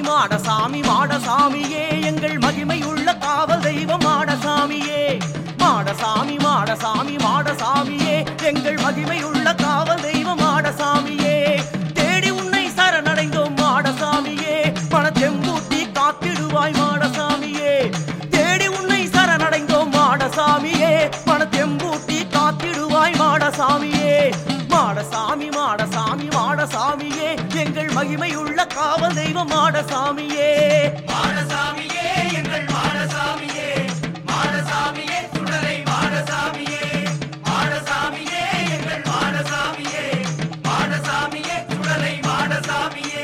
மாடசாமி மாடசாமியே எங்கள் மகிமையுள்ள காவல் தெய்வம் மாடசாமியே மாடசாமி மாடசாமி மாடசாமியே எங்கள் மகிமையுள்ள காவல் தெய்வம் மாடசாமியே தேடி உன்னை சரணடைந்தோம் மாடசாமியே பணத்தெம்பூட்டி காத்திடுவாய் மாடசாமியே தேடி உன்னை சரணடைந்தோம் மாடசாமியே பணத்தெம்பூட்டி காத்திடுவாய் மாடசாமியே மாடசாமி மாடசாமி மாடசாமியே எங்கள் மகிமையுள்ள காவல் தெய்வம் மாடசாமியே மாடசாமியே எங்கள் மாடசாமியே மாடசாமியே சுடலை மாடசாமியே மாடசாமியே எங்கள் மாடசாமியே மாடசாமியே சுடலை மாடசாமியே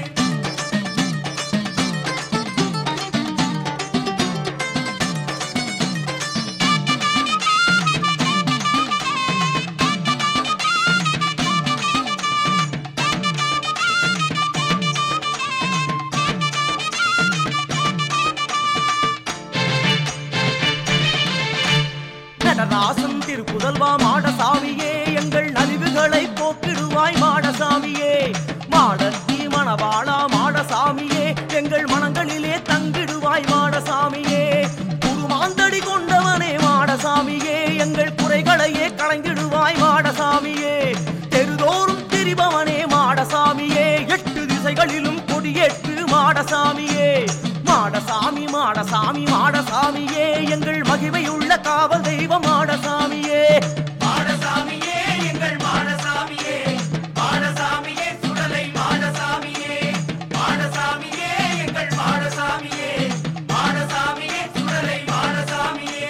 நடராசன் திருப்புதல்வா மாடசாமியே எங்கள் நலிவுகளை போக்கிடுவாய் மாடசாமியே மாடத்தி மணவாளா மாடசாமியே எங்கள் மனங்களிலே தங்கிடுவாய் மாடசாமியே குருமாந்தடி கொண்டவனே மாடசாமியே எங்கள் குறைகளையே களைந்திடுவாய் மாடசாமியே தெருதோறும் திரிபவனே மாடசாமியே எட்டு திசைகளிலும் கொடியேற்று மாடசாமியே மாடசாமி மாடசாமி மாடசாமியே எங்கள் மகிமையுள்ள காவல் தெய்வம் மாடசாமியே மாடசாமியே எங்கள் மாடசாமியே மாடசாமியே சுடலை மாடசாமியே மாடசாமியே எங்கள் மாடசாமியே மாடசாமியே சுடலை மாடசாமியே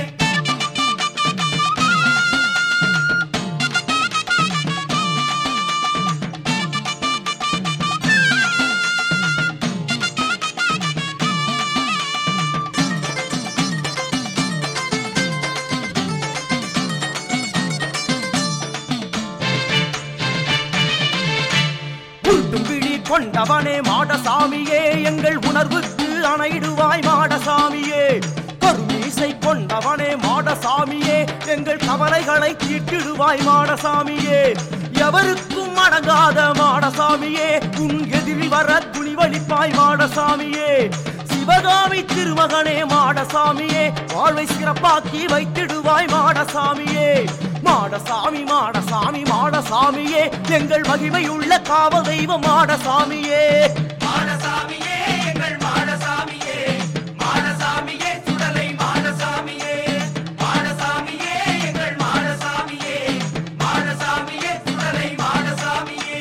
உள்டும் விழி கொண்டவனே மாடசாமியே எங்கள் உணர்வுக்கு அணையிடுவாய் மாடசாமியே கருமீசை கொண்டவனே மாடசாமியே எங்கள் கவலைகளை தீட்டிடுவாய் மாடசாமியே எவருக்கும் அடங்காத மாடசாமியே உன் எதிரில் வர துணிவளிப்பாய் மாடசாமியே சிவகாமி திருமகனே மாடசாமியே வாழ்வை சிறப்பாக்கி வைத்திடுவாய் மாடசாமியே மாடசாமி மாடசாமி மாடசாமியே எங்கள் மகிமையுள்ள காவல் தெய்வம் மாடசாமியே மாடசாமியே எங்கள் மாடசாமியே மாடசாமியே சுடலை மாடசாமியே மாடசாமியே எங்கள் மாடசாமியே மாடசாமியே சுடலை மாடசாமியே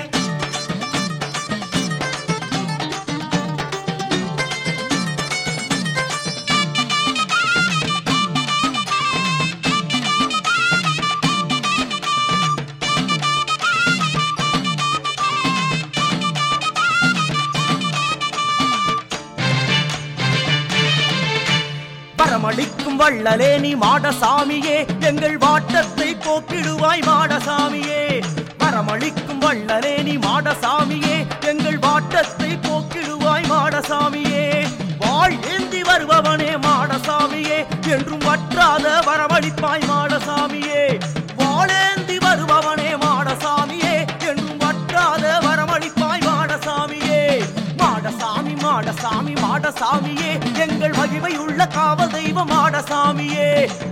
வரமளிக்கும் வள்ளலே நீ மாடசாமியே எங்கள் வாட்டத்தை போக்கிடுவாய் மாடசாமியே வரமளிக்கும் வள்ளலே நீ மாடசாமியே எங்கள் வாட்டத்தை போக்கிடுவாய் மாடசாமியே வாழ் ஏந்தி வருபவனே மாடசாமியே என்றும் வற்றாத வரமளிப்பாய் மாடசாமியே வாழேந்தி வருபவனே மாடசாமியே என்றும் வற்றாத வரமளிப்பாய் மாடசாமியே மாடசாமி மாடசாமி மாடசாமியே எங்கள் மகிமையுள்ள காவல் தெய்வம் மாடசாமியே